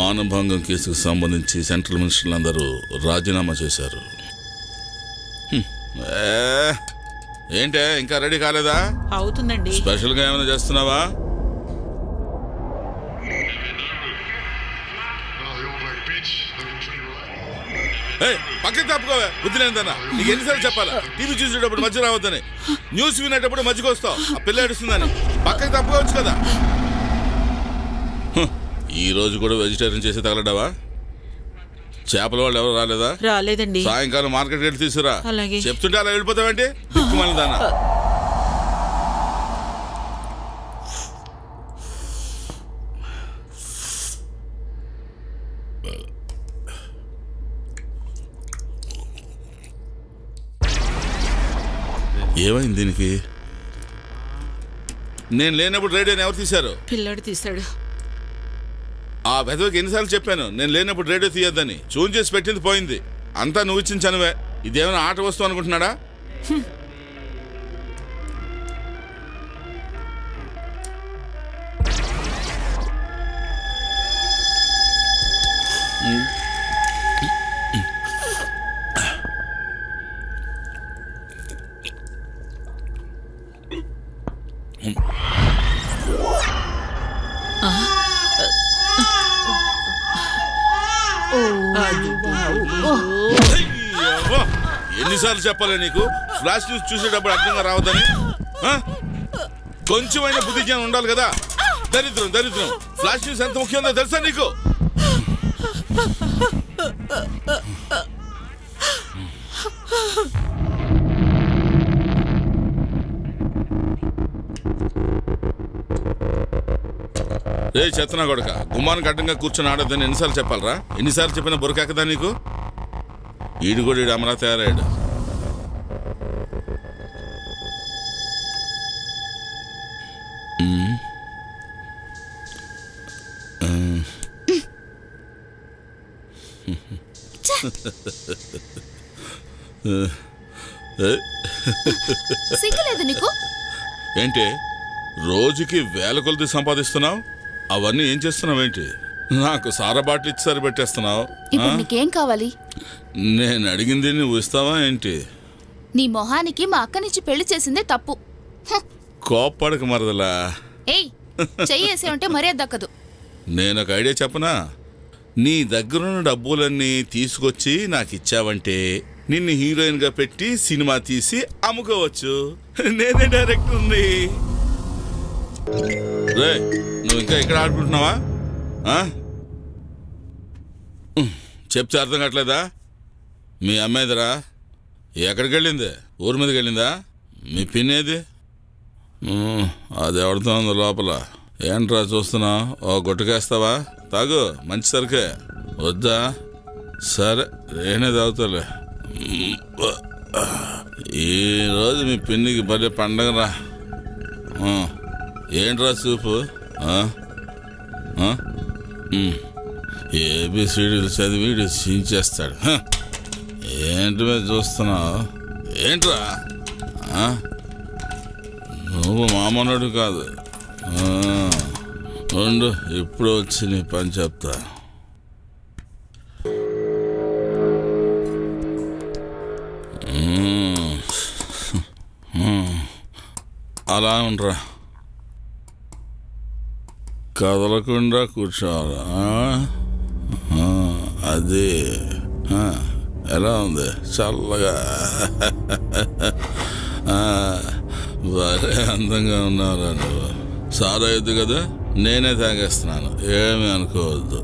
మానభంగం కేసుకు సంబంధించి సెంట్రల్ మినిస్టర్లందరూ రాజీనామా చేశారు హ్మ్. ఏ, ఏంటే ఇంకా రెడీ కాలేదా అవుతుందండి స్పెషల్గా ఏమైనా చేస్తున్నావా ఏయ్, పక్కకి తప్పుకోవే బుద్ధి లేదన్నా నీకు ఎన్నిసార్లు చెప్పాలా టీవీ చూసేటప్పుడు మధ్య రావద్దని న్యూస్ వినేటప్పుడు మధ్యకి వస్తావు ఆ పిల్ల ఏడుస్తుందని పక్కకి తప్పుకోవచ్చు కదా హ్, ఈ రోజు కూడా వెజిటేరియన్ చేసి తగలడావా చేపల వాళ్ళు ఎవరు రాలేదా రాలేదండి సాయంకాలం మార్కెట్ వెళ్ళి తీసుకురా అలాగే. చెప్తుంటే అలా వెళ్ళిపోతావేంటి దిక్కుమాలిన దానా ఏమైంది దీనికి నేను లేనప్పుడు రేడియోని ఎవరు తీశారు పిల్లాడు తీశాడు ఆ వెధవకి ఎన్నిసార్లు చెప్పాను నేను లేనప్పుడు రేడియో తీయొద్దని చూన్ చేసి పెట్టింది పోయింది అంతా నువ్వు ఇచ్చిన చనువే ఇదేమైనా ఆట వస్తువు అనుకుంటున్నాడా అయ్యవ్వ! ఎన్నిసార్లు చెప్పాలి నీకు ఫ్లాష్ న్యూస్ చూసేటప్పుడు అర్థంగా రావద్దని ఆ? కొంచెమైనా బుద్ధి జ్ఞానం ఉండాలి కదా దరిద్రం దరిద్రం ఫ్లాష్ న్యూస్ ఎంత ముఖ్యమో తెలుసా నీకు రే చెత్తనా కొడక గుమ్మానికి అడ్డంగా కూర్చొని ఆడొద్దని ఎన్నిసార్లు చెప్పాలరా ఎన్నిసార్లు చెప్పినా బొరకెక్కదా నీకు ఈడు కూడా ఈడు అమరా తయారయ్యాడు మ్మ్. ఆ. ఏ, సిగ్గులేదు నీకు ఏంటి రోజుకి వేల కొలది సంపాదిస్తున్నావు అవన్నీ ఏం చేస్తున్నావేంటి నాకు సారా బాటిల్ ఇచ్చి సరిపెట్టేస్తున్నావు ఇప్పుడు ఆ? నీకేం కావాలి నేను అడిగింది నువ్వు ఇస్తావా ఏంటి నీ మొహానికి మా అక్కనిచ్చి పెళ్లి చేసిందే తప్పు హ్, కోప్పడక మరదలా ఏయ్ చెయ్యేసే ఉంటే మర్యాద దక్కదు నేను ఒక ఐడియా చెప్పనా నీ దగ్గరున్న డబ్బులన్నీ తీసుకొచ్చి నాకు ఇచ్చావంటే నిన్ను హీరోయిన్గా పెట్టి సినిమా తీసి అమ్ముకోవచ్చు నేనే డైరెక్టర్ ఉంది రే నువ్వు ఇంకా ఇక్కడ ఆడుకుంటున్నావా ఆ? ఉహ్, చెప్తే అర్థం కావట్లేదా మీ అమ్మాయిదరా ఎక్కడికి వెళ్ళింది ఊరి మీదకి వెళ్ళిందా మీ పిన్నేది ఉమ్, అది ఎవరితో ఉంది లోపల ఏంట్రా చూస్తున్నా ఓ గుట్టకేస్తావా తాగు మంచి సరికే వద్దా సరే నేనే తాగుతాలే ఉమ్, ఈరోజు మీ పిన్నికి భలే పండగరా ఆ, ఏంట్రా చూపు ఆ? ఆ? ఉమ్, ఏబిసిడీలు చదివి వీడు సించేస్తాడు హ. ఏంటి మీద చూస్తున్నావు ఏంట్రా ఆ? నువ్వు మామూలుడు కాదు ఆ, ఉండు ఇప్పుడు వచ్చి నీ పని చెప్తా మ్మ్. మ్మ్. అలా ఉండరా కదలకుండా కూర్చోవాలి ఆ? ఆ, అది ఆ, ఎలా ఉంది చల్లగా ఆ, భలే అందంగా ఉన్నారా నువ్వు సారా ఎద్దు కదా నేనే తాగేస్తున్నాను ఏమీ అనుకోవద్దు